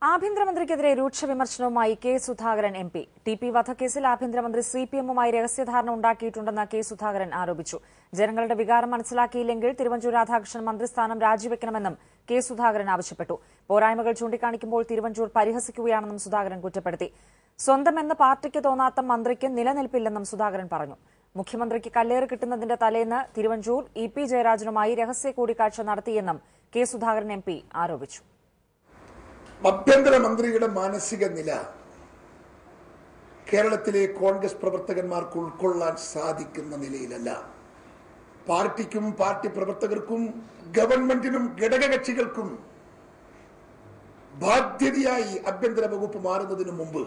ആഭ്യന്തരമന്ത്രിക്കെതിരെ രൂക്ഷ വിമർശനവുമായി K Sudhakaran M P T P വധക്കേസിൽ ആഭ്യന്തരമന്ത്രി സി പി എമ്മുമായി രഹസ്യധാരണ ഉണ്ടാക്കിയിട്ടുണ്ടെന്ന് കെ സുധാകരൻ ആരോപിച്ചു ജനങ്ങളുടെ വികാരം മനസ്സിലാക്കിയില്ലെങ്കിൽ തിരുവഞ്ചൂർ രാധാകൃഷ്ണൻ മന്ത്രിസ്ഥാനം രാജിവെക്കണമെന്നും കെ സുധാകരൻ ആവശ്യപ്പെട്ടു പോരായ്മകൾ ചൂണ്ടിക്കാണിക്കുമ്പോൾ തിരുവഞ്ചൂർ പരിഹസിക്കുകയാണെന്നും സുധാകരൻ കുറ്റപ്പെടുത്തി സ്വന്തമെന്ന് പാർട്ടിക്ക് തോന്നാത്ത മന്ത്രിക്ക് നിലനിൽപ്പില്ലെന്നും സുധാകരൻ പറഞ്ഞു മുഖ്യമന്ത്രിക്ക് കല്ലേറ് കിട്ടുന്നതിന്റെ തലേന്ന് തിരുവഞ്ചൂർ ഇ പി ജയരാജനുമായി രഹസ്യ കൂടിക്കാഴ്ച നടത്തിയെന്നും കെ സുധാകരൻ എം പി ആരോപിച്ചു ആഭ്യന്തരമന്ത്രിയുടെ മാനസിക നില കേരളത്തിലെ കോൺഗ്രസ് പ്രവർത്തകന്മാർക്ക് ഉൾക്കൊള്ളാൻ സാധിക്കുന്ന നിലയിലല്ല പാർട്ടിക്കും പാർട്ടി പ്രവർത്തകർക്കും ഗവൺമെന്റിനും ഘടകകക്ഷികൾക്കും ബാധ്യതയായി ആഭ്യന്തര വകുപ്പ് മാറുന്നതിന് മുമ്പ്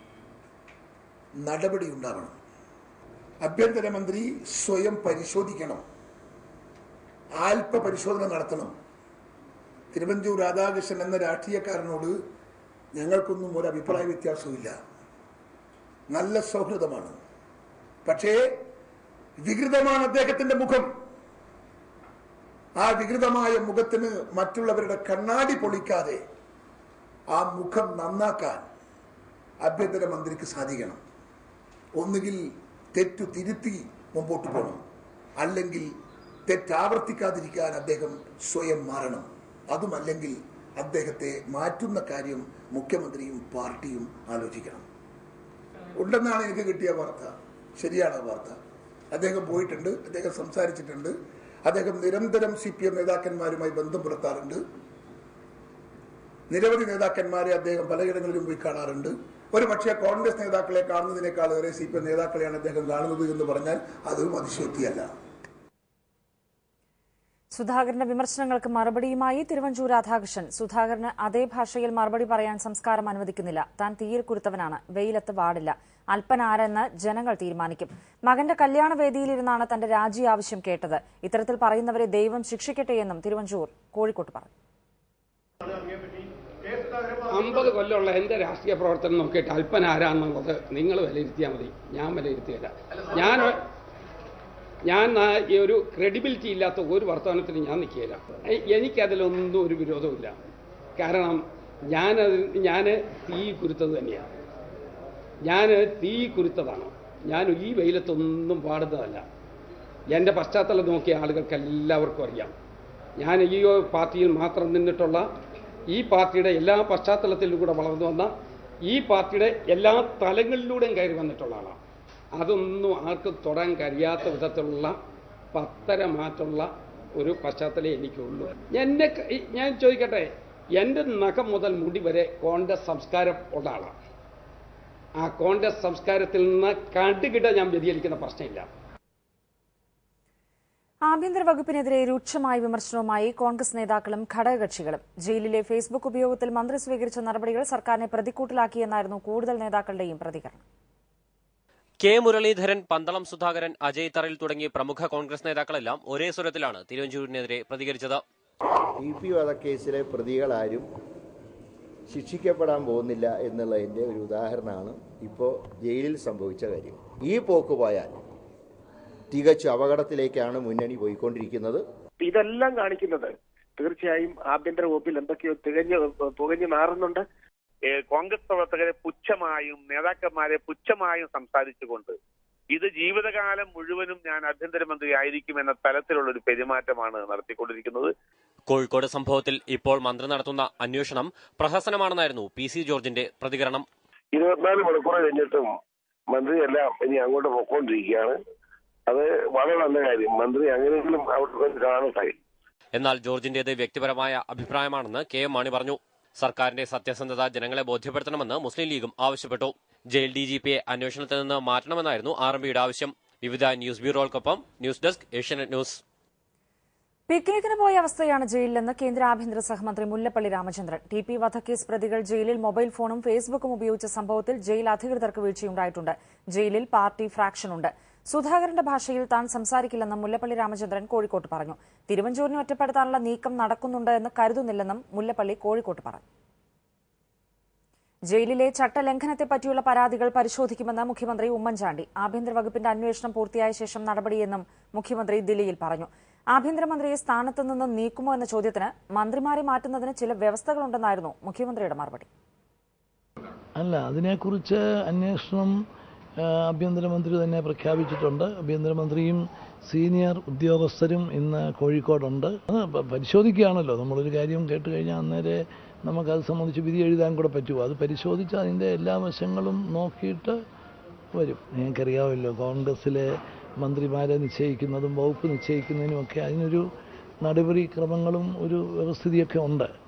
നടപടി ഉണ്ടാകണം ആഭ്യന്തരമന്ത്രി സ്വയം പരിശോധിക്കണം ആൽപ്പ പരിശോധന നടത്തണം തിരുവഞ്ചൂർ രാധാകൃഷ്ണൻ എന്ന രാഷ്ട്രീയക്കാരനോട് ഞങ്ങൾക്കൊന്നും ഒരു അഭിപ്രായ വ്യത്യാസവുമില്ല നല്ല സൗഹൃദമാണ് പക്ഷേ വികൃതമാണ് അദ്ദേഹത്തിന്റെ മുഖം ആ വികൃതമായ മുഖത്തിന് മറ്റുള്ളവരുടെ കണ്ണാടി പൊളിക്കാതെ ആ മുഖം നന്നാക്കാൻ ആഭ്യന്തരമന്ത്രിക്ക് സാധിക്കണം ഒന്നുകിൽ തെറ്റു തിരുത്തി മുമ്പോട്ട് പോകണം അല്ലെങ്കിൽ തെറ്റാവർത്തിക്കാതിരിക്കാൻ അദ്ദേഹം സ്വയം മാറണം അതുമല്ലെങ്കിൽ അദ്ദേഹത്തെ മാറ്റുന്ന കാര്യം മുഖ്യമന്ത്രിയും പാർട്ടിയും ആലോചിക്കണം ഉണ്ടെന്നാണ് എനിക്ക് കിട്ടിയ വാർത്ത ശരിയാണ് ആ വാർത്ത അദ്ദേഹം പോയിട്ടുണ്ട് അദ്ദേഹം സംസാരിച്ചിട്ടുണ്ട് അദ്ദേഹം നിരന്തരം സി പി എം നേതാക്കന്മാരുമായി ബന്ധം പുലർത്താറുണ്ട് നിരവധി നേതാക്കന്മാരെ അദ്ദേഹം പലയിടങ്ങളിലും പോയി കാണാറുണ്ട് ഒരു പക്ഷേ കോൺഗ്രസ് നേതാക്കളെ കാണുന്നതിനേക്കാൾ ഏറെ സി പി എം നേതാക്കളെയാണ് അദ്ദേഹം കാണുന്നത് എന്ന് പറഞ്ഞാൽ അതും അതിശയോക്തിയല്ല സുധാകരന്റെ വിമർശനങ്ങൾക്ക് മറുപടിയുമായി തിരുവഞ്ചൂർ രാധാകൃഷ്ണൻ സുധാകരന് അതേ ഭാഷയിൽ മറുപടി പറയാൻ സംസ്കാരം അനുവദിക്കുന്നില്ല താൻ തീയിൽ കുരുത്തവനാണ് വെയിലത്ത് പാടില്ല അല്പനാരെന്ന് ജനങ്ങൾ തീരുമാനിക്കും മകന്റെ കല്യാണ വേദിയിലിരുന്നാണ് തന്റെ രാജി ആവശ്യം കേട്ടത് ഇത്തരത്തിൽ പറയുന്നവരെ ദൈവം ശിക്ഷിക്കട്ടെയെന്നും തിരുവഞ്ചൂർ കോഴിക്കോട്ട് പറഞ്ഞു അമ്പത് കൊല്ലമുള്ള എൻ്റെ രാഷ്ട്രീയ പ്രവർത്തനം നോക്കിയിട്ട് അല്പൻ ആരാന്നുള്ളത് നിങ്ങൾ വിലയിരുത്തിയാൽ മതി ഞാൻ വിലയിരുത്തിയല്ല ഞാൻ ഞാൻ ആ ഈ ഒരു ക്രെഡിബിലിറ്റി ഇല്ലാത്ത ഒരു വർത്തമാനത്തിന് ഞാൻ നിൽക്കുകയില്ല എ- എനിക്കതിലൊന്നും ഒരു വിരോധമില്ല കാരണം ഞാനത് ഞാൻ തീ കുരുത്തത് തന്നെയാണ് ഞാൻ തീ കുരുത്തതാണ് ഞാൻ ഈ വെയിലത്തൊന്നും പാടുന്നതല്ല എൻ്റെ പശ്ചാത്തലം നോക്കിയ ആളുകൾക്ക് എല്ലാവർക്കും അറിയാം ഞാൻ ഈ പാർട്ടിയിൽ മാത്രം നിന്നിട്ടുള്ള ഈ പാർട്ടിയുടെ എല്ലാ പശ്ചാത്തലത്തിലും കൂടെ വളർന്നു വന്ന ഈ പാർട്ടിയുടെ എല്ലാ തലങ്ങളിലൂടെയും കയറി വന്നിട്ടുള്ള ആളാണ് അതൊന്നും ആർക്കും തൊടാൻ കഴിയാത്ത വിധത്തിലുള്ള പത്തര മാറ്റുള്ള ഒരു പശ്ചാത്തലമേ എനിക്കുള്ളൂ എന്നെ ക- ഈ- ഞാൻ ചോദിക്കട്ടെ എൻ്റെ നഖം മുതൽ മുടി വരെ കോൺഗ്രസ് സംസ്കാരം ഉള്ള ആളാണ് ആ കോൺഗ്രസ് സംസ്കാരത്തിൽ നിന്ന് കണ്ടുകിട്ട ഞാൻ വ്യതിചലിക്കുന്ന പ്രശ്നമില്ല ആഭ്യന്തര വകുപ്പിനെതിരെ രൂക്ഷമായ വിമർശനവുമായി കോൺഗ്രസ് നേതാക്കളും ഘടകകക്ഷികളും ജയിലിലെ ഫേസ്ബുക്ക് ഉപയോഗത്തിൽ മന്ത്രി സ്വീകരിച്ച നടപടികൾ സർക്കാരിനെ പ്രതിക്കൂട്ടിലാക്കിയെന്നായിരുന്നു കൂടുതൽ നേതാക്കളുടെയും പ്രതികരണം കെ മുരളീധരൻ പന്തളം സുധാകരൻ അജയ് തറയിൽ തുടങ്ങിയ പ്രമുഖ കോൺഗ്രസ് നേതാക്കളെല്ലാം ഒരേ സ്വരത്തിലാണ് തിരുവഞ്ചൂരിനെതിരെ പ്രതികരിച്ചത് ടി പി വധക്കേസിലെ പ്രതികളാരും ശിക്ഷിക്കപ്പെടാൻ പോകുന്നില്ല എന്നുള്ളതിൻ്റെ ഒരു ഉദാഹരണമാണ് ഇപ്പോൾ ജയിലിൽ സംഭവിച്ച കാര്യം ഈ പോക്ക് പോയാൽ തികച്ചും അപകടത്തിലേക്കാണ് മുന്നണി പോയിക്കൊണ്ടിരിക്കുന്നത് ഇതെല്ലാം കാണിക്കുന്നത് തീർച്ചയായും ആഭ്യന്തര വകുപ്പിൽ എന്തൊക്കെയോ തികഞ്ഞ് പുകഞ്ഞു മാറുന്നുണ്ട് ഏഹ് കോൺഗ്രസ് പ്രവർത്തകരെ പുച്ഛമായും നേതാക്കന്മാരെ പുച്ഛമായും സംസാരിച്ചുകൊണ്ട് ഇത് ജീവിതകാലം മുഴുവനും ഞാൻ ആഭ്യന്തരമന്ത്രി ആയിരിക്കുമെന്ന തലത്തിലുള്ള ഒരു പെരുമാറ്റമാണ് നടത്തിക്കൊണ്ടിരിക്കുന്നത് കോഴിക്കോട് സംഭവത്തിൽ ഇപ്പോൾ മന്ത്രി നടത്തുന്ന അന്വേഷണം പ്രഹസനമാണെന്നായിരുന്നു പി സി ജോർജിന്റെ പ്രതികരണം ഇരുപത്തിനാല് മണിക്കൂർ കഴിഞ്ഞിട്ടും മന്ത്രിയെല്ലാം ഇനി അങ്ങോട്ട് പൊക്കോണ്ടിരിക്കുകയാണ് അത് വളരെ നല്ല കാര്യം മന്ത്രി അങ്ങനെയെങ്കിലും അവിടെ കാണട്ടെ എന്നാൽ ജോർജിന്റേത് വ്യക്തിപരമായ അഭിപ്രായമാണെന്ന് കെ എം മാണി പറഞ്ഞു സർക്കാരിന്റെ സത്യസന്ധത ജനങ്ങളെ ബോധ്യപ്പെടുത്തണമെന്ന് മുസ്ലിം ലീഗും ആവശ്യപ്പെട്ടു ജയിൽ ഡി ജി പിയെ അന്വേഷണത്തിൽ നിന്ന് മാറ്റണമെന്നായിരുന്നു ആർ എം പിയുടെ ആവശ്യം വിവിധ ന്യൂസ് ബ്യൂറോകൾക്കൊപ്പം ന്യൂസ് ഡെസ്ക് ഏഷ്യാനെറ്റ് ന്യൂസ് പിക്നിക്കിന് പോയ അവസ്ഥയാണ് ജയിലിലെന്ന് കേന്ദ്ര ആഭ്യന്തര സഹമന്ത്രി മുല്ലപ്പള്ളി രാമചന്ദ്രൻ ടി പി വധക്കേസ് പ്രതികൾ ജയിലിൽ മൊബൈൽ ഫോണും ഫേസ്ബുക്കും ഉപയോഗിച്ച സംഭവത്തിൽ ജയിൽ അധികൃതർക്ക് വീഴ്ചയുണ്ടായിട്ടുണ്ട് ജയിലിൽ പാർട്ടി ഫ്രാക്ഷനുണ്ട് സുധാകരന്റെ ഭാഷയിൽ താൻ സംസാരിക്കില്ലെന്നും മുല്ലപ്പള്ളി രാമചന്ദ്രൻ കോഴിക്കോട്ട് പറഞ്ഞു തിരുവഞ്ചൂരിനെ ഒറ്റപ്പെടുത്താനുള്ള നീക്കം നടക്കുന്നുണ്ട് എന്ന് കരുതുന്നില്ലെന്നും മുല്ലപ്പള്ളി കോഴിക്കോട്ട് പറഞ്ഞു ജയിലിലെ ചട്ടലംഘനത്തെപ്പറ്റിയുള്ള പരാതികൾ പരിശോധിക്കുമെന്ന് മുഖ്യമന്ത്രി ഉമ്മൻചാണ്ടി ആഭ്യന്തര വകുപ്പിന്റെ അന്വേഷണം പൂർത്തിയായ ശേഷം നടപടിയെന്നും മുഖ്യമന്ത്രി ദില്ലിയിൽ പറഞ്ഞു ആഭ്യന്തരമന്ത്രിയെ സ്ഥാനത്ത് നിന്ന് നീക്കുമോ എന്ന ചോദ്യത്തിന് മന്ത്രിമാരെ മാറ്റുന്നതിന് ചില വ്യവസ്ഥകളുണ്ടെന്നായിരുന്നു മുഖ്യമന്ത്രിയുടെ മറുപടി അല്ല അതിനെക്കുറിച്ച് അന്വേഷണം ആ, ആഭ്യന്തരമന്ത്രി തന്നെ പ്രഖ്യാപിച്ചിട്ടുണ്ട് ആഭ്യന്തരമന്ത്രിയും സീനിയർ ഉദ്യോഗസ്ഥരും ഇന്ന് കോഴിക്കോടുണ്ട് അത് പ- പരിശോധിക്കുകയാണല്ലോ നമ്മളൊരു കാര്യം കേട്ട് കഴിഞ്ഞാൽ അന്നേരെ നമുക്കത് സംബന്ധിച്ച് വിധി എഴുതാൻ കൂടെ പറ്റുമോ അത് പരിശോധിച്ച് അതിൻ്റെ എല്ലാ വശങ്ങളും നോക്കിയിട്ട് വരും നിങ്ങൾക്കറിയാമല്ലോ കോൺഗ്രസ്സിലെ മന്ത്രിമാരെ നിശ്ചയിക്കുന്നതും വകുപ്പ് നിശ്ചയിക്കുന്നതിനും ഒക്കെ അതിനൊരു നടപടിക്രമങ്ങളും ഒരു വ്യവസ്ഥിതിയൊക്കെ ഉണ്ട്